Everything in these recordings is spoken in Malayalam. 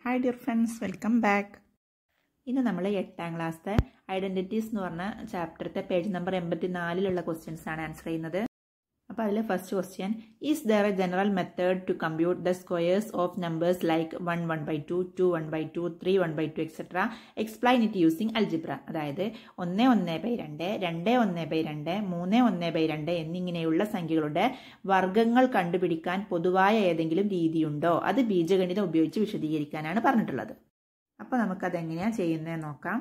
hi dear friends welcome back ഇന്ന് നമ്മൾ എട്ടാം ക്ലാസ്സിലെ ഐഡൻറ്റിറ്റീസ് എന്ന് പറഞ്ഞ ചാപ്റ്ററത്തെ പേജ് നമ്പർ എൺപത്തി നാലിലുള്ള ക്വസ്റ്റ്യൻസ് ആണ് ആൻസർ ചെയ്യുന്നത് അപ്പോൾ അതിലെ first question is there a general method to compute the squares of numbers like one one by two two one by two three one by two etcetera explain it using algebra അതായത് ഒന്ന് ഒന്ന് ബൈ രണ്ട് രണ്ട് ഒന്ന് ബൈ രണ്ട് മൂന്ന് ഒന്ന് ബൈ രണ്ട് എന്നിങ്ങനെയുള്ള സംഖ്യകളുടെ വർഗ്ഗങ്ങൾ കണ്ടുപിടിക്കാൻ പൊതുവായ ഏതെങ്കിലും രീതിയുണ്ടോ അത് ബീജഗണിതം ഉപയോഗിച്ച് വിശദീകരിക്കാനാണ് പറഞ്ഞിട്ടുള്ളത് അപ്പോൾ നമുക്കതെങ്ങനെയാണ് ചെയ്യുന്നത് നോക്കാം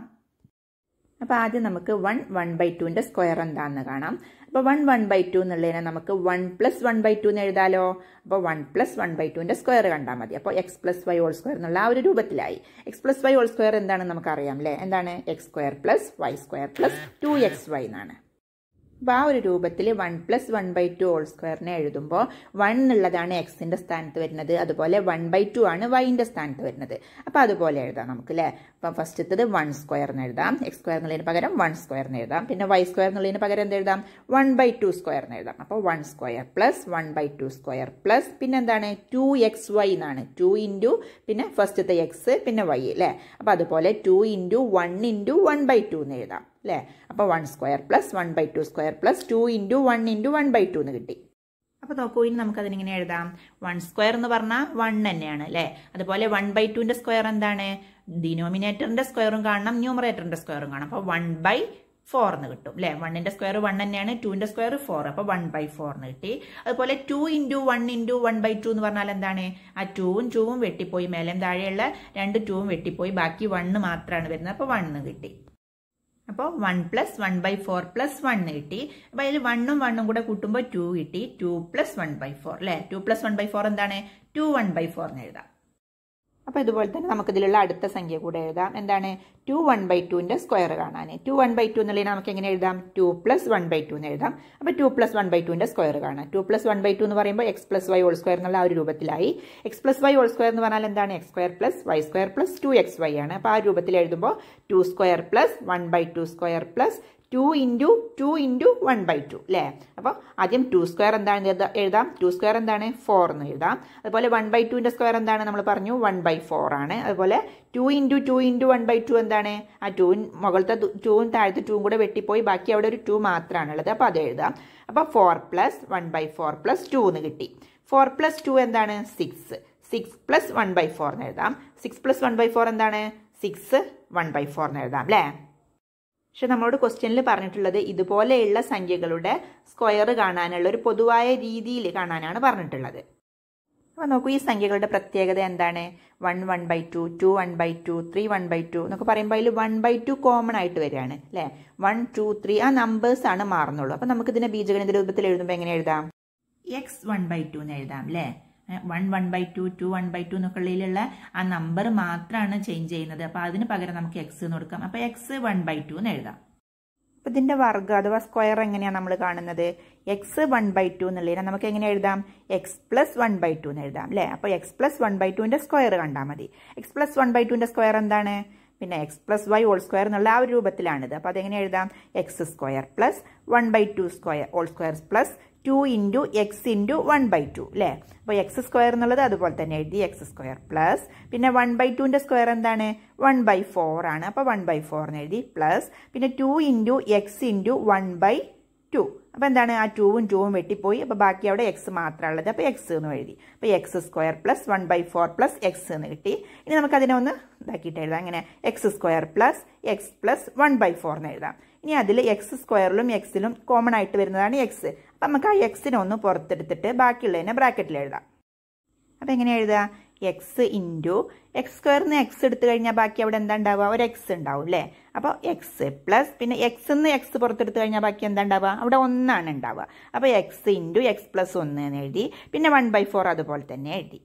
അപ്പോൾ ആദ്യം നമുക്ക് വൺ വൺ ബൈ ടുവിൻ്റെ സ്ക്വയർ എന്താണെന്ന് കാണാം അപ്പോൾ വൺ വൺ ബൈ ടു എന്നുള്ളതിനെ നമുക്ക് one plus one by two എന്ന് എഴുതാലോ അപ്പോൾ വൺ പ്ലസ് വൺ ബൈ ടുവിൻ്റെ സ്ക്വയർ കണ്ടാൽ മതി അപ്പോൾ x plus y whole square എന്നുള്ള ആ ഒരു രൂപത്തിലായി x plus y whole square എന്താണെന്ന് നമുക്കറിയാം അല്ലേ എന്താണ് x square plus y square plus two x y എന്നാണ് അപ്പോൾ ആ ഒരു രൂപത്തിൽ one plus one by two whole സ്ക്വയറിനെ എഴുതുമ്പോൾ വൺ എന്നുള്ളതാണ് എക്സിൻ്റെ സ്ഥാനത്ത് വരുന്നത് അതുപോലെ വൺ ബൈ ടു ആണ് വൈൻ്റെ സ്ഥാനത്ത് വരുന്നത് അപ്പോൾ അതുപോലെ എഴുതാം നമുക്ക് അല്ലേ അപ്പം ഫസ്റ്റത്തത് വൺ സ്ക്വയർ എന്ന് എഴുതാം എക്സ് സ്ക്വയർ എന്നുള്ളതിന് പകരം വൺ സ്ക്വയർ എന്ന് എഴുതാം പിന്നെ വൈ സ്ക്വയർ എന്നുള്ളതിന് പകരം എന്ത് എഴുതാം വൺ ബൈ ടു സ്ക്വയർ എന്ന് എഴുതാം അപ്പോൾ one square plus one by two square plus പിന്നെ എന്താണ് ടു എക്സ് വൈ എന്നാണ് ടു ഇൻറ്റു പിന്നെ ഫസ്റ്റത്തെ എക്സ് പിന്നെ വൈ അല്ലേ അപ്പോൾ അതുപോലെ two into one into one by two എന്ന് എഴുതാം അല്ലേ അപ്പോൾ one square plus one by two square plus two into one into one by two എന്ന് കിട്ടി അപ്പോൾ നോക്കൂ ഇനി നമുക്കതിനിങ്ങനെ എഴുതാം വൺ സ്ക്വയർ എന്ന് പറഞ്ഞാൽ വൺ തന്നെയാണ് അല്ലേ അതുപോലെ വൺ ബൈ ടുവിൻ്റെ സ്ക്വയർ എന്താണ് ഡിനോമിനേറ്ററിൻ്റെ സ്ക്വയറും കാണണം ന്യൂമറേറ്ററിൻ്റെ സ്ക്വയറും കാണണം അപ്പോൾ വൺ ബൈ ഫോർ എന്ന് കിട്ടും അല്ലേ വണ്ണിന്റെ സ്ക്വയർ വൺ തന്നെയാണ് ടുവിന്റെ സ്ക്വയർ ഫോർ അപ്പോൾ വൺ ബൈ ഫോർ എന്ന് കിട്ടി അതുപോലെ two into one into one by two എന്ന് പറഞ്ഞാൽ എന്താണ് ആ ടൂവും ടൂവും വെട്ടിപ്പോയി മേലേം താഴെയുള്ള രണ്ട് ടൂവും വെട്ടിപ്പോയി ബാക്കി വണ്ണ് മാത്രമാണ് വരുന്നത് അപ്പോൾ വണ്ണ് കിട്ടി അപ്പോൾ one plus one by four plus one കിട്ടി അപ്പോൾ അതിൽ വണ്ണും വണ്ണും കൂടെ കൂട്ടുമ്പോൾ ടു കിട്ടി two plus one by four അല്ലേ two plus one by four എന്താണ് ടു വൺ ബൈ ഫോർ എന്ന് എഴുതാം അപ്പോൾ ഇതുപോലെ തന്നെ നമുക്കിതിലുള്ള അടുത്ത സംഖ്യ കൂടെ എഴുതാം എന്താണ് ടു വൺ ബൈ ടുവിൻ്റെ സ്ക്വയർ കാണാൻ ടു വൺ ബൈ ടു എന്നുള്ളത് നമുക്ക് എങ്ങനെ എഴുതാം two plus one by two എന്ന് എഴുതാം അപ്പോൾ ടു പ്ലസ് വൺ ബൈ ടുവിൻ്റെ സ്ക്വയർ കാണാം two plus one by two എന്ന് പറയുമ്പോൾ x plus y whole square എന്നുള്ള ആ ഒരു രൂപത്തിലായി x plus y whole square എന്ന് പറഞ്ഞാൽ എന്താണ് x square plus y square plus two x y ആണ് അപ്പോൾ ആ രൂപത്തിൽ എഴുതുമ്പോൾ two square plus one by two square plus two into two into one by two അല്ലേ അപ്പോൾ ആദ്യം ടു സ്ക്വയർ എന്താണ് എഴുതാം ടു സ്ക്വയർ എന്താണ് ഫോർ എന്ന് എഴുതാം അതുപോലെ വൺ ബൈ ടുവിൻ്റെ സ്ക്വയർ എന്താണ് നമ്മൾ പറഞ്ഞു വൺ ബൈ ഫോർ ആണ് അതുപോലെ two into two into one by two എന്താണ് ആ ടൂൻ മുകളിലത്തെ ടൂവും താഴത്തെ ടൂവും കൂടെ വെട്ടിപ്പോയി ബാക്കി അവിടെ ഒരു ടു മാത്രമാണുള്ളത് അപ്പോൾ അത് എഴുതാം അപ്പോൾ four plus one by four plus two എന്ന് കിട്ടി ഫോർ പ്ലസ് ടു എന്താണ് six six plus one by four എന്ന് എഴുതാം six plus one by four എന്താണ് സിക്സ് വൺ ബൈ ഫോർ എന്ന് എഴുതാം അല്ലേ പക്ഷെ നമ്മളോട് ക്വസ്റ്റ്യനിൽ പറഞ്ഞിട്ടുള്ളത് ഇതുപോലെയുള്ള സംഖ്യകളുടെ സ്ക്വയർ കാണാനുള്ള ഒരു പൊതുവായ രീതിയിൽ കാണാനാണ് പറഞ്ഞിട്ടുള്ളത് അപ്പോൾ നോക്കൂ ഈ സംഖ്യകളുടെ പ്രത്യേകത എന്താണ് one one by two two one by two three one by two എന്നൊക്കെ പറയുമ്പോൾ അതിൽ വൺ ബൈ ടു കോമൺ ആയിട്ട് വരികയാണ് അല്ലേ വൺ ടു ത്രീ ആ നമ്പേഴ്സ് ആണ് മാറുന്നുള്ളൂ അപ്പോൾ നമുക്ക് ഇതിനെ ബീജഗണിത രൂപത്തിൽ എഴുതുമ്പോൾ എങ്ങനെ എഴുതാം എക്സ് വൺ ബൈ ടു എന്ന് എഴുതാം അല്ലേ one one by two two one by two എന്നൊക്കെയുള്ള ആ നമ്പർ മാത്രമാണ് ചേഞ്ച് ചെയ്യുന്നത് അപ്പോൾ അതിന് പകരം നമുക്ക് എക്സ് എന്ന് കൊടുക്കാം അപ്പോൾ എക്സ് വൺ ബൈ ടു എന്ന് എഴുതാം അപ്പോൾ ഇതിൻ്റെ വർഗ്ഗം അഥവാ സ്ക്വയർ എങ്ങനെയാണ് നമ്മൾ കാണുന്നത് എക്സ് വൺ ബൈ ടു എന്നുള്ളതിനെ നമുക്ക് എങ്ങനെ എഴുതാം x plus one by two എന്ന് എഴുതാം അല്ലേ അപ്പോൾ എക്സ് പ്ലസ് വൺ ബൈ ടുവിൻ്റെ സ്ക്വയർ കണ്ടാൽ മതി എക്സ് പ്ലസ് വൺ ബൈ ടുവിൻ്റെ സ്ക്വയർ എന്താണ് പിന്നെ x plus y whole square എന്നുള്ള ആ ഒരു രൂപത്തിലാണിത് അപ്പോൾ അതെങ്ങനെ എഴുതാം x square plus one by two square whole square plus two into x into one by two അല്ലേ അപ്പോൾ എക്സ് സ്ക്വയർ എന്നുള്ളത് അതുപോലെ തന്നെ എഴുതി എക്സ് സ്ക്വയർ പ്ലസ് പിന്നെ വൺ ബൈ ടുവിൻ്റെ സ്ക്വയർ എന്താണ് വൺ ബൈ ഫോർ ആണ് അപ്പോൾ വൺ ബൈ ഫോർ എന്ന് എഴുതി പ്ലസ് പിന്നെ two into x into one by two അപ്പോൾ എന്താണ് ആ ടൂവും ടൂവും വെട്ടിപ്പോയി അപ്പോൾ ബാക്കി അവിടെ എക്സ് മാത്രമേ ഉള്ളത് അപ്പോൾ എക്സ് എന്ന് എഴുതി അപ്പോൾ x square plus one by four plus x എന്ന് കിട്ടി ഇനി നമുക്ക് അതിനെ ഒന്ന് ഇതാക്കിയിട്ട് എഴുതാം അങ്ങനെ x square plus x plus one by four എന്ന് എഴുതാം ഇനി അതിൽ എക്സ് സ്ക്വയറിലും എക്സിലും കോമൺ ആയിട്ട് വരുന്നതാണ് എക്സ് അപ്പം നമുക്ക് ആ എക്സിനെ ഒന്ന് പുറത്തെടുത്തിട്ട് ബാക്കിയുള്ളതിനെ ബ്രാക്കറ്റിൽ എഴുതാം അപ്പം എങ്ങനെ എഴുതുക എക്സ് ഇൻറ്റു എക്സ് സ്ക്വയറിന് എക്സ് എടുത്തു കഴിഞ്ഞാൽ ബാക്കി അവിടെ എന്താ ഉണ്ടാവുക ഒരു എക്സ് ഉണ്ടാവും അല്ലേ അപ്പോൾ എക്സ് പ്ലസ് പിന്നെ എക്സ് നിന്ന് എക്സ് പുറത്തെടുത്ത് കഴിഞ്ഞാൽ ബാക്കി എന്താ ഉണ്ടാവുക അവിടെ ഒന്നാണ് ഉണ്ടാവുക അപ്പോൾ എക്സ് ഇൻറ്റു എക്സ് പ്ലസ് ഒന്ന് എന്ന് എഴുതി പിന്നെ വൺ ബൈ ഫോർ അതുപോലെ തന്നെ എഴുതി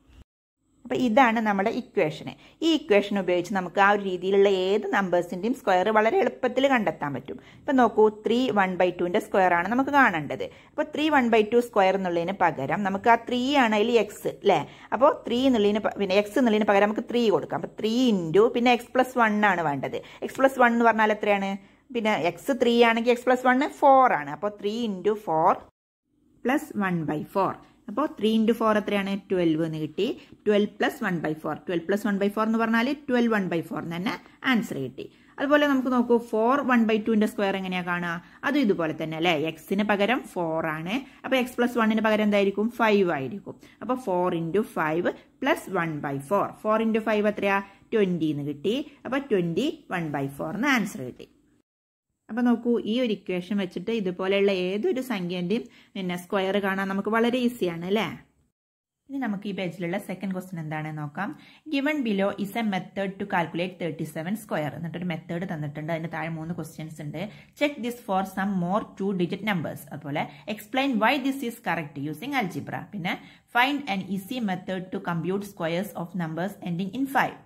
അപ്പോൾ ഇതാണ് നമ്മുടെ ഇക്വേഷന് ഈ ഇക്വേഷൻ ഉപയോഗിച്ച് നമുക്ക് ആ ഒരു രീതിയിലുള്ള ഏത് നമ്പേഴ്സിൻ്റെയും സ്ക്വയർ വളരെ എളുപ്പത്തിൽ കണ്ടെത്താൻ പറ്റും ഇപ്പം നോക്കൂ ത്രീ വൺ ബൈ ടുവിൻ്റെ സ്ക്വയർ ആണ് നമുക്ക് കാണേണ്ടത് അപ്പോൾ three one by two square എന്നുള്ളതിന് പകരം നമുക്ക് ആ ത്രീ ആണ് അതിൽ എക്സ് അല്ലേ അപ്പോൾ ത്രീ എന്നുള്ളതിന് പിന്നെ എക്സ് എന്നുള്ളതിന് പകരം നമുക്ക് ത്രീ കൊടുക്കാം അപ്പോൾ ത്രീ ഇൻറ്റു പിന്നെ എക്സ് പ്ലസ് വൺ ആണ് വേണ്ടത് എക്സ് പ്ലസ് വൺ എന്ന് പറഞ്ഞാൽ എത്രയാണ് പിന്നെ എക്സ് ത്രീ ആണെങ്കിൽ എക്സ് പ്ലസ് വൺ ഫോർ ആണ് അപ്പോൾ three into four plus one by four അപ്പോൾ ത്രീ ഇൻറ്റു ഫോർ എത്രയാണ് ട്വൽവ് എന്ന് കിട്ടി twelve plus one by four twelve plus one by four എന്ന് പറഞ്ഞാൽ ട്വൽവ് വൺ ബൈ ഫോർ എന്ന് തന്നെ ആൻസർ കിട്ടി അതുപോലെ നമുക്ക് നോക്കൂ ഫോർ വൺ ബൈ ടുവിന്റെ സ്ക്വയർ എങ്ങനെയാണ് കാണുക അതും ഇതുപോലെ തന്നെ അല്ലേ എക്സിന് പകരം ഫോർ ആണ് അപ്പോൾ എക്സ് പ്ലസ് വണ്ണിന് പകരം എന്തായിരിക്കും ഫൈവ് ആയിരിക്കും അപ്പോൾ four into five plus one by four four into five എത്രയാ ട്വൻറ്റി എന്ന് കിട്ടി അപ്പോൾ ട്വൻറ്റി വൺ ബൈ ഫോർ എന്ന് ആൻസർ കിട്ടി അപ്പോൾ നോക്കൂ ഈ ഒരു ഇക്വേഷൻ വെച്ചിട്ട് ഇതുപോലെയുള്ള ഏതൊരു സംഖ്യൻ്റെയും പിന്നെ സ്ക്വയർ കാണാൻ നമുക്ക് വളരെ ഈസിയാണ് അല്ലേ ഇനി നമുക്ക് ഈ പേജിലുള്ള സെക്കൻഡ് ക്വസ്റ്റ്യൻ എന്താണെന്ന് നോക്കാം given below is a method to calculate thirty seven square എന്നിട്ടൊരു മെത്തേഡ് തന്നിട്ടുണ്ട് അതിന് താഴെ മൂന്ന് ക്വസ്റ്റ്യൻസ് ഉണ്ട് check this for some more two digit numbers അതുപോലെ explain why this is correct using algebra പിന്നെ find an easy method to compute squares of numbers ending in five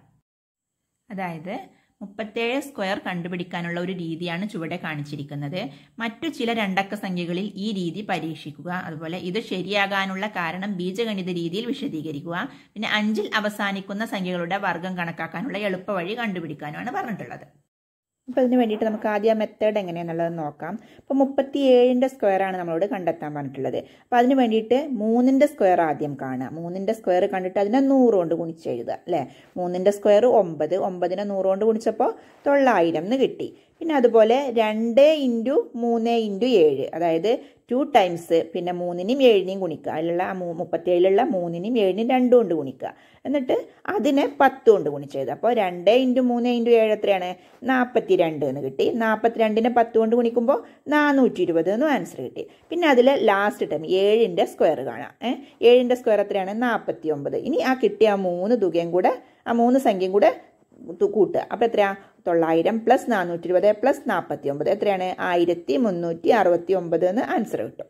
അതായത് മുപ്പത്തേഴ് സ്ക്വയർ കണ്ടുപിടിക്കാനുള്ള ഒരു രീതിയാണ് ചുവടെ കാണിച്ചിരിക്കുന്നത് മറ്റു ചില രണ്ടക്ക സംഖ്യകളിൽ ഈ രീതി പരീക്ഷിക്കുക അതുപോലെ ഇത് ശരിയാകാനുള്ള കാരണം ബീജഗണിത രീതിയിൽ വിശദീകരിക്കുക പിന്നെ അഞ്ചിൽ അവസാനിക്കുന്ന സംഖ്യകളുടെ വർഗം കണക്കാക്കാനുള്ള എളുപ്പവഴി കണ്ടുപിടിക്കാനുമാണ് പറഞ്ഞിട്ടുള്ളത് അപ്പോൾ അതിന് വേണ്ടിയിട്ട് നമുക്ക് ആദ്യം ആ മെത്തേഡ് എങ്ങനെയാണെന്നുള്ളത് നോക്കാം അപ്പോൾ മുപ്പത്തി ഏഴിൻ്റെ സ്ക്വയർ ആണ് നമ്മളോട് കണ്ടെത്താൻ പറഞ്ഞിട്ടുള്ളത് അപ്പോൾ അതിന് വേണ്ടിയിട്ട് മൂന്നിൻ്റെ സ്ക്വയർ ആദ്യം കാണുക മൂന്നിൻ്റെ സ്ക്വയർ കണ്ടിട്ട് അതിനെ നൂറ് കൊണ്ട് ഗുണിച്ച് എഴുതുക അല്ലേ മൂന്നിൻ്റെ സ്ക്വയർ ഒമ്പത് ഒമ്പതിനെ നൂറ് കൊണ്ട് ഗുണിച്ചപ്പോൾ തൊള്ളായിരം എന്ന് കിട്ടി പിന്നെ അതുപോലെ രണ്ട് ഇൻറ്റു മൂന്ന് ഇൻറ്റു ഏഴ് അതായത് ടു ടൈംസ് പിന്നെ മൂന്നിനെയും ഏഴിനെയും ഗുണിക്കുക അതിലുള്ള ആ മുപ്പത്തേഴിലുള്ള മൂന്നിനെയും ഏഴിനെയും രണ്ടും കൊണ്ട് ഗുണിക്കുക എന്നിട്ട് അതിനെ പത്ത് കൊണ്ട് ഗുണിച്ചെഴുതുക അപ്പോൾ രണ്ട് ഇൻറ്റു മൂന്ന് ഇൻറ്റു ഏഴ് എത്രയാണ് നാൽപ്പത്തി രണ്ട് എന്ന് കിട്ടി നാൽപ്പത്തിരണ്ടിനെ പത്ത് കൊണ്ട് ഗുണിക്കുമ്പോൾ നാനൂറ്റി ഇരുപത് എന്ന് ആൻസർ കിട്ടി പിന്നെ അതിൽ ലാസ്റ്റ് ടൈം ഏഴിൻ്റെ സ്ക്വയർ കാണാം ഏഹ് ഏഴിൻ്റെ സ്ക്വയർ എത്രയാണ് നാൽപ്പത്തി ഒമ്പത് ഇനി ആ കിട്ടിയ ആ മൂന്ന് തുകയും കൂടെ ആ മൂന്ന് സംഖ്യയും കൂടെ കൂട്ടുക അപ്പോൾ എത്രയാ തൊള്ളായിരം പ്ലസ് നാനൂറ്റി ഇരുപത് പ്ലസ് നാൽപ്പത്തി ഒമ്പത് എത്രയാണ് ആയിരത്തി മുന്നൂറ്റി അറുപത്തി ഒമ്പത് എന്ന് ആൻസർ കിട്ടും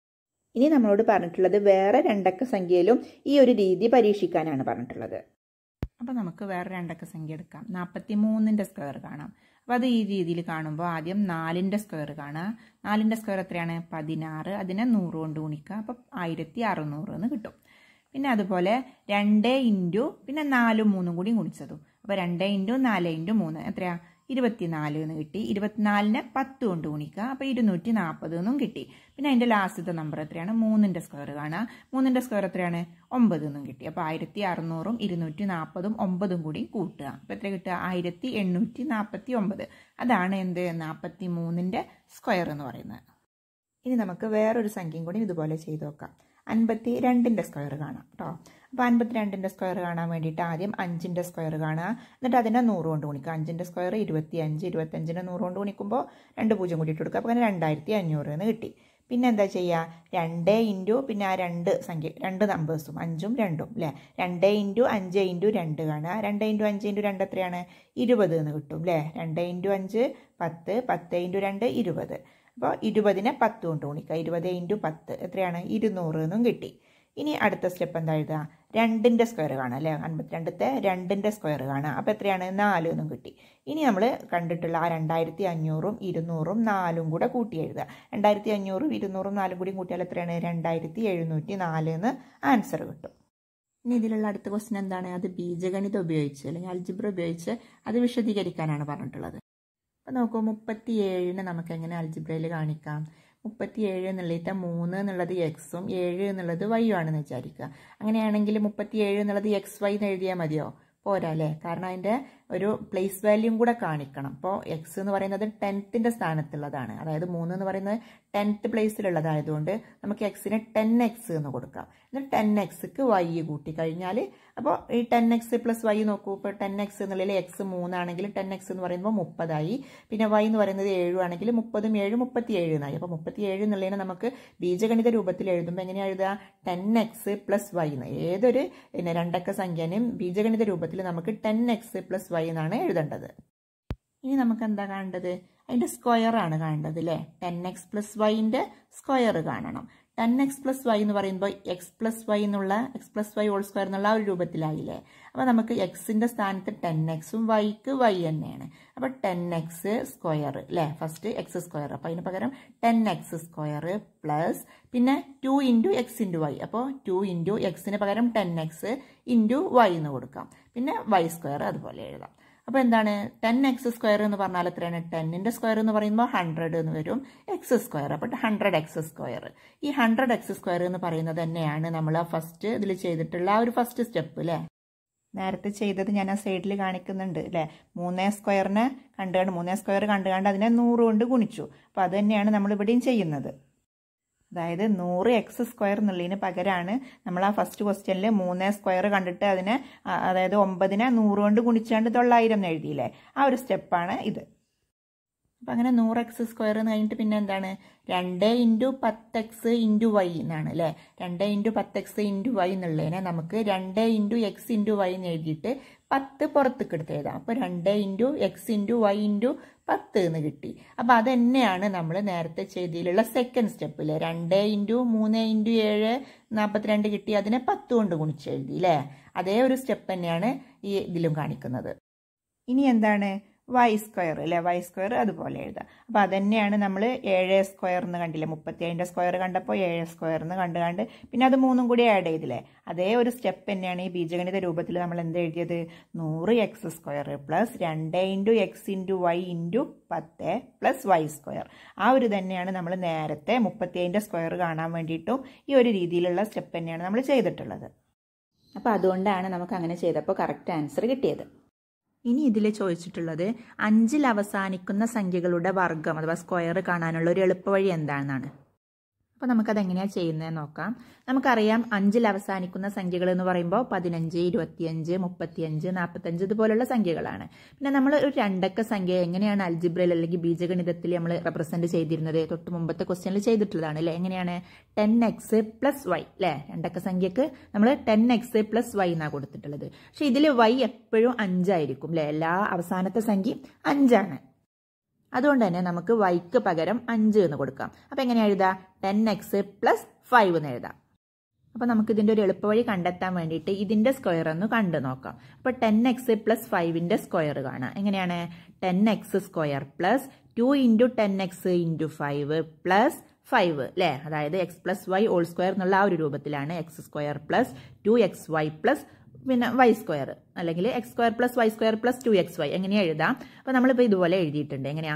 ഇനി നമ്മളോട് പറഞ്ഞിട്ടുള്ളത് വേറെ രണ്ടക്ക സംഖ്യയിലും ഈ ഒരു രീതി പരീക്ഷിക്കാനാണ് പറഞ്ഞിട്ടുള്ളത് അപ്പോൾ നമുക്ക് വേറെ രണ്ടക്ക സംഖ്യ എടുക്കാം നാൽപ്പത്തി മൂന്നിൻ്റെ സ്ക്വയർ കാണാം അപ്പോൾ അത് ഈ രീതിയിൽ കാണുമ്പോൾ ആദ്യം നാലിൻ്റെ സ്ക്വയർ കാണുക നാലിൻ്റെ സ്ക്വയർ എത്രയാണ് പതിനാറ് അതിനെ നൂറ് കൊണ്ട് ഗുണിക്കുക അപ്പോൾ ആയിരത്തി അറുന്നൂറ് എന്ന് കിട്ടും പിന്നെ അതുപോലെ രണ്ട് ഇൻറ്റു പിന്നെ നാലും മൂന്നും കൂടി ഗുണിച്ചതും അപ്പോൾ രണ്ട് ഇൻറ്റു നാല് ഇൻറ്റു മൂന്ന് എത്രയാ ഇരുപത്തിനാല് എന്ന് കിട്ടി ഇരുപത്തിനാലിനെ പത്ത് കൊണ്ട് ഗുണിക്കുക അപ്പോൾ ഇരുന്നൂറ്റി നാൽപ്പത് എന്നും കിട്ടി പിന്നെ അതിൻ്റെ ലാസ്റ്റത്തെ നമ്പർ എത്രയാണ് മൂന്നിൻ്റെ സ്ക്വയർ കാണുക മൂന്നിൻ്റെ സ്ക്വയർ എത്രയാണ് ഒമ്പത് എന്നും കിട്ടി അപ്പോൾ ആയിരത്തി അറുന്നൂറും ഇരുന്നൂറ്റി നാൽപ്പതും ഒമ്പതും കൂടി കൂട്ടുക അപ്പോൾ എത്ര കിട്ടുക ആയിരത്തി എണ്ണൂറ്റി നാൽപ്പത്തി ഒമ്പത് അതാണ് എന്ത് നാൽപ്പത്തി മൂന്നിൻ്റെ സ്ക്വയർ എന്ന് പറയുന്നത് ഇനി നമുക്ക് വേറൊരു സംഖ്യയും കൂടി ഇതുപോലെ ചെയ്ത് നോക്കാം അൻപത്തി രണ്ടിൻ്റെ സ്ക്വയർ കാണാം കേട്ടോ അപ്പോൾ അൻപത്തി രണ്ടിൻ്റെ സ്ക്വയർ കാണാൻ വേണ്ടിയിട്ട് ആദ്യം അഞ്ചിൻ്റെ സ്ക്വയർ കാണുക എന്നിട്ട് അതിനെ നൂറ് കൊണ്ട് ഗുണിക്കുക അഞ്ചിൻ്റെ സ്ക്വയർ ഇരുപത്തി അഞ്ച് ഇരുപത്തഞ്ചിനെ നൂറ് കൊണ്ട് ഗുണിക്കുമ്പോൾ രണ്ട് പൂജ്യം കൂടി ഇട്ട് കൊടുക്കുക അപ്പോൾ അങ്ങനെ രണ്ടായിരത്തി അഞ്ഞൂറ് എന്ന് കിട്ടി പിന്നെ എന്താ ചെയ്യുക രണ്ട് ഇൻറ്റു പിന്നെ ആ രണ്ട് സംഖ്യ രണ്ട് നമ്പേഴ്സും അഞ്ചും രണ്ടും അല്ലേ രണ്ട് ഇൻറ്റു അഞ്ച് ഇൻറ്റു രണ്ട് കാണുക രണ്ട് ഇൻറ്റു അഞ്ച് ഇൻറ്റു രണ്ട് എത്രയാണ് ഇരുപത് എന്ന് കിട്ടും അല്ലേ രണ്ട് ഇൻറ്റു അഞ്ച് പത്ത് പത്ത് ഇൻറ്റു രണ്ട് ഇരുപത് അപ്പോൾ ഇരുപതിനെ പത്ത് കൊണ്ട് ഗുണിക്കുക ഇരുപത് ഇൻറ്റു പത്ത് എത്രയാണ് ഇരുന്നൂറ് എന്നും കിട്ടി ഇനി അടുത്ത സ്റ്റെപ്പ് എന്താ എഴുതുക രണ്ടിൻ്റെ സ്ക്വയർ കാണാം അല്ലേ അൻപത്തിരണ്ടത്തെ രണ്ടിൻ്റെ സ്ക്വയർ കാണാം അപ്പോൾ എത്രയാണ് നാല് എന്നും കിട്ടി ഇനി നമ്മൾ കണ്ടിട്ടുള്ള ആ രണ്ടായിരത്തി അഞ്ഞൂറും ഇരുന്നൂറും നാലും കൂടെ കൂട്ടി എഴുതുക രണ്ടായിരത്തി അഞ്ഞൂറും ഇരുന്നൂറും നാലും കൂടി കൂട്ടിയാൽ എത്രയാണ് രണ്ടായിരത്തി എഴുന്നൂറ്റി നാല് എന്ന് ആൻസർ കിട്ടും ഇനി ഇതിലുള്ള അടുത്ത ക്വസ്റ്റ്യൻ എന്താണ് അത് ബീജഗണിതം ഉപയോഗിച്ച് അല്ലെങ്കിൽ അൽജിബ്ര ഉപയോഗിച്ച് അത് വിശദീകരിക്കാനാണ് പറഞ്ഞിട്ടുള്ളത് അപ്പോൾ നോക്കൂ മുപ്പത്തി ഏഴിന് നമുക്ക് എങ്ങനെ അൽജിബ്രയിൽ കാണിക്കാം മുപ്പത്തി ഏഴ് എന്നുള്ളത് മൂന്ന് എന്നുള്ളത് എക്സും ഏഴ് എന്നുള്ളത് വൈയും ആണെന്ന് വിചാരിക്കുക അങ്ങനെയാണെങ്കിൽ മുപ്പത്തി ഏഴ് എന്നുള്ളത് എക്സ് വൈ എന്ന് എഴുതിയാൽ മതിയോ പോരാ അല്ലേ കാരണം അതിൻ്റെ ഒരു പ്ലേസ് വാല്യൂം കൂടെ കാണിക്കണം അപ്പോൾ എക്സ് എന്ന് പറയുന്നത് ടെൻത്തിൻ്റെ സ്ഥാനത്തുള്ളതാണ് അതായത് മൂന്ന് എന്ന് പറയുന്നത് ടെൻത്ത് പ്ലേസിലുള്ളതായതുകൊണ്ട് നമുക്ക് എക്സിന് ടെൻ എക്സ് എന്ന് കൊടുക്കാം എന്നിട്ട് ടെൻ എക്സ്ക്ക് വൈ കൂട്ടി കഴിഞ്ഞാൽ അപ്പോൾ ഈ ടെൻ എക്സ് പ്ലസ് വൈ നോക്കൂ ഇപ്പോൾ ടെൻ എക്സ് എന്നുള്ളതിൽ എക്സ് മൂന്നാണെങ്കിൽ ടെൻ എക്സ് എന്ന് പറയുമ്പോൾ മുപ്പതായി പിന്നെ വൈ എന്ന് പറയുന്നത് ഏഴും ആണെങ്കിൽ മുപ്പതും ഏഴ് മുപ്പത്തി ഏഴ് എന്നായി അപ്പോൾ മുപ്പത്തി ഏഴ് എന്നുള്ളതിനെ നമുക്ക് ബീജഗണിത രൂപത്തിൽ എഴുതുമ്പോൾ എങ്ങനെയാണ് എഴുതുക ടെൻ എക്സ് പ്ലസ് വൈ എന്ന് ഏതൊരു പിന്നെ രണ്ടക്ക സംഖ്യനും ബീജഗണിത രൂപത്തിൽ നമുക്ക് ടെൻ എക്സ് പ്ലസ് വൈ എന്നാണ് എഴുതേണ്ടത് ഇനി നമുക്ക് എന്താ കാണേണ്ടത് അതിൻ്റെ സ്ക്വയർ ആണ് കാണേണ്ടത് അല്ലേ ടെൻ എക്സ് പ്ലസ് വൈൻ്റെ സ്ക്വയർ കാണണം ടെൻ എക്സ് പ്ലസ് വൈ എന്ന് പറയുമ്പോൾ എക്സ് പ്ലസ് വൈ എന്നുള്ള x plus y whole square എന്നുള്ള ആ ഒരു രൂപത്തിലായില്ലേ അപ്പോൾ നമുക്ക് എക്സിൻ്റെ സ്ഥാനത്ത് ടെൻ എക്സും വൈക്ക് വൈ തന്നെയാണ് അപ്പോൾ ടെൻ എക്സ് സ്ക്വയർ അല്ലേ ഫസ്റ്റ് എക്സ് സ്ക്വയർ അപ്പോൾ അതിന് പകരം ടെൻ എക്സ് സ്ക്വയർ പ്ലസ് പിന്നെ two into x into y അപ്പോൾ ടു ഇൻറ്റു എക്സിന് പകരം ടെൻ എക്സ് ഇൻറ്റു വൈ എന്ന് കൊടുക്കാം പിന്നെ വൈ സ്ക്വയർ അതുപോലെ എഴുതാം അപ്പോൾ എന്താണ് ടെൻ എക്സ് സ്ക്വയർ എന്ന് പറഞ്ഞാൽ എത്രയാണ് ടെന്നിൻ്റെ സ്ക്വയർ എന്ന് പറയുമ്പോൾ ഹൺഡ്രഡ് എന്ന് വരും എക്സ് സ്ക്വയർ അപ്പോൾ ഹൺഡ്രഡ് എക്സ് സ്ക്വയർ ഈ ഹൺഡ്രഡ് എക്സ് സ്ക്വയർ എന്ന് പറയുന്നത് തന്നെയാണ് നമ്മൾ ആ ഫസ്റ്റ് ഇതിൽ ചെയ്തിട്ടുള്ള ആ ഒരു ഫസ്റ്റ് സ്റ്റെപ്പ് അല്ലേ നേരത്തെ ചെയ്തത് ഞാൻ ആ സൈഡിൽ കാണിക്കുന്നുണ്ട് അല്ലേ മൂന്നേ സ്ക്വയറിനെ കണ്ടുകൊണ്ട് മൂന്നേ സ്ക്വയർ കണ്ടുകൊണ്ട് അതിനെ നൂറ് കൊണ്ട് ഗുണിച്ചു അപ്പോൾ അത് തന്നെയാണ് നമ്മൾ ഇവിടെയും ചെയ്യുന്നത് അതായത് നൂറ് എക്സ് സ്ക്വയർ എന്നുള്ളതിന് പകരമാണ് നമ്മൾ ആ ഫസ്റ്റ് ക്വസ്റ്റ്യനിൽ മൂന്നേ സ്ക്വയർ കണ്ടിട്ട് അതിനെ അതായത് ഒമ്പതിനെ നൂറ് കൊണ്ട് ഗുണിച്ചാണ്ട് തൊള്ളായിരം എന്ന് എഴുതിയില്ലേ ആ ഒരു സ്റ്റെപ്പാണ് ഇത് അപ്പം അങ്ങനെ നൂറ് എക്സ് സ്ക്വയർ എന്ന് കഴിഞ്ഞിട്ട് പിന്നെ എന്താണ് രണ്ട് ഇൻറ്റു പത്ത് എക്സ് ഇൻറ്റു വൈ എന്നാണ് അല്ലേ രണ്ട് ഇൻറ്റു പത്ത് എക്സ് ഇൻറ്റു വൈ എന്നുള്ളതിനെ നമുക്ക് രണ്ട് ഇൻറ്റു എക്സ് ഇൻറ്റു വൈ എന്ന് എഴുതിയിട്ട് പത്ത് പുറത്തേക്ക് എടുത്ത് എഴുതാം അപ്പോൾ രണ്ട് into x into y into പത്ത് എന്ന് കിട്ടി അപ്പോൾ അത് തന്നെയാണ് നമ്മൾ നേരത്തെ ചെയ്തതിലുള്ള സെക്കൻഡ് സ്റ്റെപ്പിൽ രണ്ട് ഇൻറ്റു മൂന്ന് ഇൻറ്റു ഏഴ് നാൽപ്പത്തിരണ്ട് കിട്ടി അതിനെ പത്ത് കൊണ്ട് ഗുണിച്ച് എഴുതി അല്ലേ അതേ ഒരു സ്റ്റെപ്പ് തന്നെയാണ് ഈ ഇതിലും കാണിക്കുന്നത് ഇനി എന്താണ് വൈ സ്ക്വയർ അല്ലേ വൈ സ്ക്വയർ അതുപോലെ എഴുതാം അപ്പോൾ അതന്നെയാണ് നമ്മൾ ഏഴ് സ്ക്വയർ എന്ന് കണ്ടില്ലേ മുപ്പത്തി ഏഴിൻ്റെ സ്ക്വയർ കണ്ടപ്പോൾ ഏഴ് സ്ക്വയർ എന്ന് കണ്ട് കണ്ട് പിന്നെ അത് മൂന്നും കൂടി ആഡ് ചെയ്തില്ലേ അതേ ഒരു സ്റ്റെപ്പ് തന്നെയാണ് ഈ ബീജഗണിത രൂപത്തിൽ നമ്മൾ എന്ത് എഴുതിയത് നൂറ് എക്സ് സ്ക്വയർ പ്ലസ് രണ്ട് into x into y into പത്ത് പ്ലസ് വൈ സ്ക്വയർ ആ ഒരു തന്നെയാണ് നമ്മൾ നേരത്തെ മുപ്പത്തി ഏഴിൻ്റെ സ്ക്വയർ കാണാൻ വേണ്ടിയിട്ടും ഈ ഒരു രീതിയിലുള്ള സ്റ്റെപ്പ് തന്നെയാണ് നമ്മൾ ചെയ്തിട്ടുള്ളത് അപ്പോൾ അതുകൊണ്ടാണ് നമുക്ക് അങ്ങനെ ചെയ്തപ്പോൾ കറക്റ്റ് ആൻസർ കിട്ടിയത് ഇനി ഇതിൽ ചോദിച്ചിട്ടുള്ളത് അഞ്ചിൽ അവസാനിക്കുന്ന സംഖ്യകളുടെ വർഗം അഥവാ സ്ക്വയർ കാണാനുള്ള ഒരു എളുപ്പവഴി എന്താണെന്നാണ് അപ്പോൾ നമുക്കത് എങ്ങനെയാണ് ചെയ്യുന്നത് നോക്കാം നമുക്കറിയാം അഞ്ചിൽ അവസാനിക്കുന്ന സംഖ്യകൾ എന്ന് പറയുമ്പോൾ പതിനഞ്ച് ഇരുപത്തിയഞ്ച് മുപ്പത്തിയഞ്ച് നാൽപ്പത്തഞ്ച് ഇതുപോലുള്ള സംഖ്യകളാണ് പിന്നെ നമ്മൾ ഒരു രണ്ടക്ക സംഖ്യ എങ്ങനെയാണ് അൽജിബ്രയിൽ അല്ലെങ്കിൽ ബീജഗണിതത്തിൽ നമ്മൾ റെപ്രസെന്റ് ചെയ്തിരുന്നത് തൊട്ട് മുമ്പത്തെ ക്വസ്റ്റ്യനിൽ ചെയ്തിട്ടുള്ളതാണ് അല്ലേ എങ്ങനെയാണ് ടെൻ എക്സ് പ്ലസ് വൈ അല്ലേ രണ്ടക്ക സംഖ്യക്ക് നമ്മൾ ടെൻ എക്സ് പ്ലസ് വൈ എന്നാണ് കൊടുത്തിട്ടുള്ളത് പക്ഷെ ഇതിൽ വൈ എപ്പോഴും അഞ്ചായിരിക്കും അല്ലേ എല്ലാ അവസാനത്തെ സംഖ്യയും അഞ്ചാണ് അതുകൊണ്ട് തന്നെ നമുക്ക് വൈക്ക് പകരം അഞ്ച് എന്ന് കൊടുക്കാം അപ്പോൾ എങ്ങനെ എഴുതാം ടെൻ എക്സ് പ്ലസ് ഫൈവ് എന്ന് എഴുതാം അപ്പോൾ നമുക്ക് ഇതിൻ്റെ ഒരു എളുപ്പവഴി കണ്ടെത്താൻ വേണ്ടിയിട്ട് ഇതിൻ്റെ സ്ക്വയർ ഒന്ന് കണ്ടു നോക്കാം അപ്പോൾ ടെൻ എക്സ് പ്ലസ് ഫൈവിൻ്റെ സ്ക്വയർ കാണാം എങ്ങനെയാണ് ten x square plus two into ten x into five plus five അല്ലേ അതായത് x plus y whole square എന്നുള്ള ആ ഒരു രൂപത്തിലാണ് x square plus two x y plus പിന്നെ വൈ സ്ക്വയർ അല്ലെങ്കിൽ x square plus y square plus two x y എങ്ങനെയാ എഴുതാം അപ്പോൾ നമ്മളിപ്പോൾ ഇതുപോലെ എഴുതിയിട്ടുണ്ട് എങ്ങനെയാ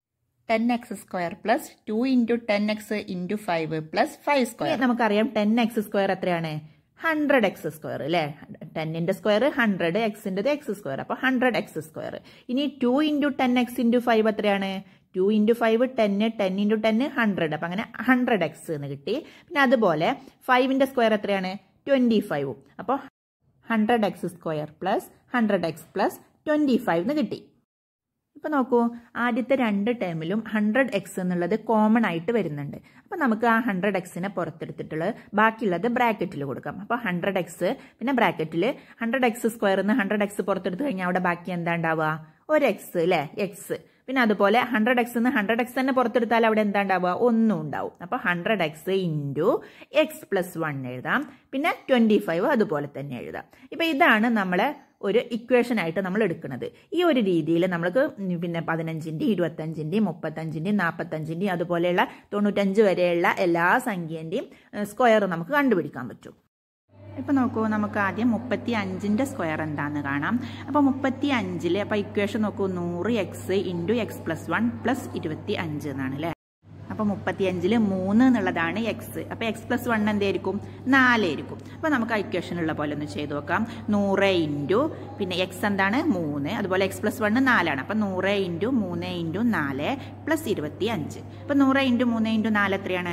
ten x square plus two into ten x into five plus five square നമുക്കറിയാം ടെൻ എക്സ് സ്ക്വയർ എത്രയാണ് ഹൺഡ്രഡ് എക്സ് സ്ക്വയർ അല്ലേ ടെന്നിന്റെ സ്ക്വയർ ഹൺഡ്രഡ് എക്സിൻ്റെ എക്സ് സ്ക്വയർ അപ്പോൾ ഹൺഡ്രഡ് എക്സ് സ്ക്വയർ ഇനി two into ten x into five എത്രയാണ് two into five ten ten into ten hundred അപ്പം അങ്ങനെ ഹൺഡ്രഡ് എക്സ് എന്ന് കിട്ടി പിന്നെ അതുപോലെ ഫൈവിൻ്റെ സ്ക്വയർ എത്രയാണ് ട്വൻറ്റി ഫൈവും അപ്പോൾ hundred x square plus hundred x plus twenty five എന്ന് കിട്ടി ഇപ്പോൾ നോക്കൂ ആദ്യത്തെ രണ്ട് ടേമിലും ഹൺഡ്രഡ് എക്സ് എന്നുള്ളത് കോമൺ ആയിട്ട് വരുന്നുണ്ട് അപ്പോൾ നമുക്ക് ആ ഹൺഡ്രഡ് എക്സിനെ പുറത്തെടുത്തിട്ടുള്ളത് ബാക്കിയുള്ളത് ബ്രാക്കറ്റിൽ കൊടുക്കാം അപ്പോൾ ഹൺഡ്രഡ് എക്സ് പിന്നെ ബ്രാക്കറ്റിൽ ഹൺഡ്രഡ് എക്സ് സ്ക്വയർ നിന്ന് ഹൺഡ്രഡ് എക്സ് പുറത്തെടുത്ത് കഴിഞ്ഞാൽ അവിടെ ബാക്കി എന്താ ഉണ്ടാവുക ഒരു എക്സ് അല്ലേ എക്സ് പിന്നെ അതുപോലെ ഹൺഡ്രഡ് എക്സ് നിന്ന് ഹൺഡ്രഡ് എക്സ് തന്നെ പുറത്തെടുത്താൽ അവിടെ എന്താ ഉണ്ടാവുക ഒന്നും ഉണ്ടാവും അപ്പോൾ hundred x into x plus one എഴുതാം പിന്നെ ട്വൻറ്റി ഫൈവ് അതുപോലെ തന്നെ എഴുതാം ഇപ്പോൾ ഇതാണ് നമ്മളെ ഒരു ഇക്വേഷൻ ആയിട്ട് നമ്മൾ എടുക്കുന്നത് ഈ ഒരു രീതിയിൽ നമ്മൾക്ക് പിന്നെ പതിനഞ്ചിൻ്റെ ഇരുപത്തഞ്ചിൻ്റെയും മുപ്പത്തഞ്ചിൻ്റെയും നാൽപ്പത്തഞ്ചിൻ്റെയും അതുപോലെയുള്ള തൊണ്ണൂറ്റഞ്ച് വരെയുള്ള എല്ലാ സംഖ്യേൻ്റെയും സ്ക്വയർ നമുക്ക് കണ്ടുപിടിക്കാൻ പറ്റും ഇപ്പം നോക്കൂ നമുക്ക് ആദ്യം മുപ്പത്തി അഞ്ചിൻ്റെ സ്ക്വയർ എന്താണെന്ന് കാണാം അപ്പോൾ മുപ്പത്തി അഞ്ചിൽ അപ്പോൾ ഇക്വേഷൻ നോക്കൂ നൂറ് x into x plus one plus ഇരുപത്തി അഞ്ച് എന്നാണ് അല്ലേ അപ്പോൾ മുപ്പത്തി അഞ്ചിൽ മൂന്ന് എന്നുള്ളതാണ് എക്സ് അപ്പോൾ എക്സ് പ്ലസ് വൺ എന്തായിരിക്കും നാലായിരിക്കും അപ്പോൾ നമുക്ക് ആ ഇക്വേഷനുള്ള പോലെ ഒന്ന് ചെയ്ത് നോക്കാം നൂറ് ഇൻറ്റു പിന്നെ എക്സ് എന്താണ് മൂന്ന് അതുപോലെ എക്സ് പ്ലസ് വണ്ണ് നാലാണ് അപ്പോൾ നൂറ് ഇൻറ്റു മൂന്ന് ഇൻറ്റു നാല് പ്ലസ് ഇരുപത്തി അഞ്ച് അപ്പോൾ നൂറ് ഇൻറ്റു മൂന്ന് ഇൻറ്റു നാല് എത്രയാണ്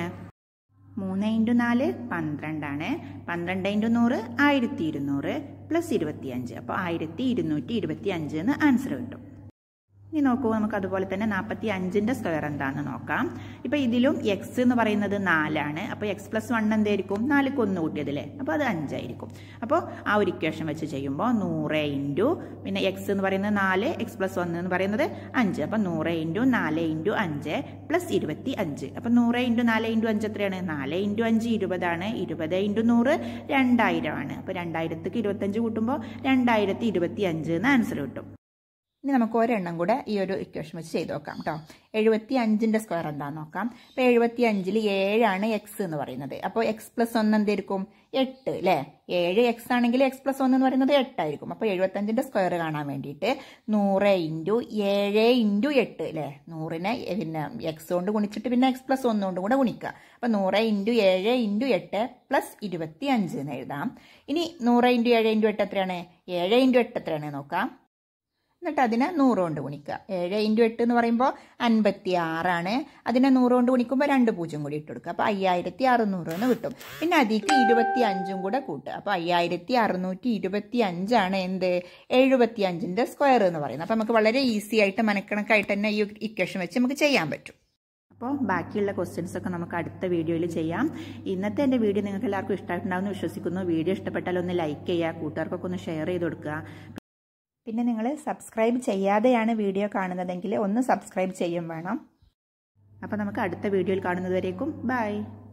മൂന്ന് ഇൻറ്റു നാല് പന്ത്രണ്ടാണ് പന്ത്രണ്ട് ഇൻറ്റു നൂറ് ആയിരത്തി ഇരുന്നൂറ് പ്ലസ് ഇരുപത്തി അഞ്ച് അപ്പോൾ ആയിരത്തി ഇരുന്നൂറ്റി ഇരുപത്തി അഞ്ച് എന്ന് ആൻസർ കിട്ടും ഇനി നോക്കൂ നമുക്ക് അതുപോലെ തന്നെ നാൽപ്പത്തി അഞ്ചിൻ്റെ സ്ക്വയർ എന്താണെന്ന് നോക്കാം ഇപ്പോൾ ഇതിലും എക്സ് എന്ന് പറയുന്നത് നാലാണ് അപ്പോൾ എക്സ് പ്ലസ് വൺ എന്തായിരിക്കും നാലിക്ക് ഒന്ന് കൂട്ടിയതില്ലേ അപ്പോൾ അത് അഞ്ചായിരിക്കും അപ്പോൾ ആ ഒരു ഇക്വേഷൻ വെച്ച് ചെയ്യുമ്പോൾ നൂറ് ഇൻറ്റു പിന്നെ എക്സ് എന്ന് പറയുന്നത് നാല് എക്സ് പ്ലസ് ഒന്ന് എന്ന് പറയുന്നത് അഞ്ച് അപ്പോൾ നൂറ് ഇൻറ്റു നാല് ഇൻറ്റു അഞ്ച് പ്ലസ് ഇരുപത്തി അഞ്ച് അപ്പോൾ നൂറ് ഇൻറ്റു നാല് ഇൻറ്റു അഞ്ച് എത്രയാണ് നാല് ഇൻറ്റു അഞ്ച് ഇരുപതാണ് ഇരുപത് ഇൻറ്റു നൂറ് രണ്ടായിരമാണ് അപ്പോൾ രണ്ടായിരത്തിക്ക് ഇരുപത്തഞ്ച് കൂട്ടുമ്പോൾ രണ്ടായിരത്തി ഇരുപത്തി അഞ്ച് എന്ന് ആൻസർ കിട്ടും ഇനി നമുക്ക് ഒരെണ്ണം കൂടെ ഈ ഒരു ഇക്വേഷൻ വെച്ച് ചെയ്ത് നോക്കാം കേട്ടോ എഴുപത്തി അഞ്ചിൻ്റെ സ്ക്വയർ എന്താണെന്ന് നോക്കാം അപ്പോൾ എഴുപത്തി അഞ്ചിൽ ഏഴാണ് എക്സ് എന്ന് പറയുന്നത് അപ്പോൾ എക്സ് പ്ലസ് ഒന്ന് എന്തായിരിക്കും എട്ട് അല്ലേ ഏഴ് എക്സ് ആണെങ്കിൽ എക്സ് പ്ലസ് ഒന്ന് എന്ന് പറയുന്നത് എട്ടായിരിക്കും അപ്പോൾ എഴുപത്തഞ്ചിൻ്റെ സ്ക്വയർ കാണാൻ വേണ്ടിയിട്ട് നൂറ് ഇൻറ്റു ഏഴ് ഇൻറ്റു എട്ട് അല്ലേ നൂറിനെ പിന്നെ എക്സ് കൊണ്ട് ഗുണിച്ചിട്ട് പിന്നെ എക്സ് പ്ലസ് ഒന്ന് കൊണ്ട് കൂടെ ഗുണിക്കുക അപ്പോൾ നൂറ് ഇൻറ്റു ഏഴ് ഇൻറ്റു എട്ട് പ്ലസ് ഇരുപത്തി അഞ്ച് എന്ന് എഴുതാം ഇനി നൂറ് ഇൻറ്റു ഏഴ് ഇൻറ്റു എട്ട് എത്രയാണ് ഏഴ് ഇൻറ്റു എട്ട് എത്രയാണ് നോക്കാം എന്നിട്ട് അതിനെ നൂറ് കൊണ്ട് ഗുണിക്കുക ഏഴ് ഇൻറ്റു എട്ട് എന്ന് പറയുമ്പോൾ അൻപത്തി ആറാണ് അതിനെ നൂറ് കൊണ്ട് ഗുണിക്കുമ്പോൾ രണ്ട് പൂജ്യം കൂടി ഇട്ട് കൊടുക്കുക അപ്പോൾ അയ്യായിരത്തി അറുന്നൂറ് എന്ന് കിട്ടും പിന്നെ അതിലേക്ക് ഇരുപത്തി അഞ്ചും കൂടെ കൂട്ടുക അപ്പോൾ അയ്യായിരത്തി അറുന്നൂറ്റി ഇരുപത്തി അഞ്ചാണ് എന്ത് എഴുപത്തി അഞ്ചിൻ്റെ സ്ക്വയർ എന്ന് പറയുന്നത് അപ്പോൾ നമുക്ക് വളരെ ഈസി ആയിട്ട് മനക്കണക്കായിട്ട് തന്നെ ഈ ഇക്വേഷൻ വെച്ച് നമുക്ക് ചെയ്യാൻ പറ്റും അപ്പോൾ ബാക്കിയുള്ള ക്വസ്റ്റ്യൻസ് ഒക്കെ നമുക്ക് അടുത്ത വീഡിയോയിൽ ചെയ്യാം ഇന്നത്തെ എൻ്റെ വീഡിയോ നിങ്ങൾക്ക് എല്ലാവർക്കും ഇഷ്ടമായിട്ടുണ്ടാവുമെന്ന് വിശ്വസിക്കുന്നു വീഡിയോ ഇഷ്ടപ്പെട്ടാൽ ഒന്ന് ലൈക്ക് ചെയ്യുക കൂട്ടുകാർക്കൊക്കെ ഒന്ന് ഷെയർ ചെയ്ത് കൊടുക്കുക പിന്നെ നിങ്ങൾ സബ്സ്ക്രൈബ് ചെയ്യാതെയാണ് വീഡിയോ കാണുന്നതെങ്കിൽ ഒന്ന് സബ്സ്ക്രൈബ് ചെയ്യും വേണം അപ്പോൾ നമുക്ക് അടുത്ത വീഡിയോയിൽ കാണുന്നതുവരേക്കും ബൈ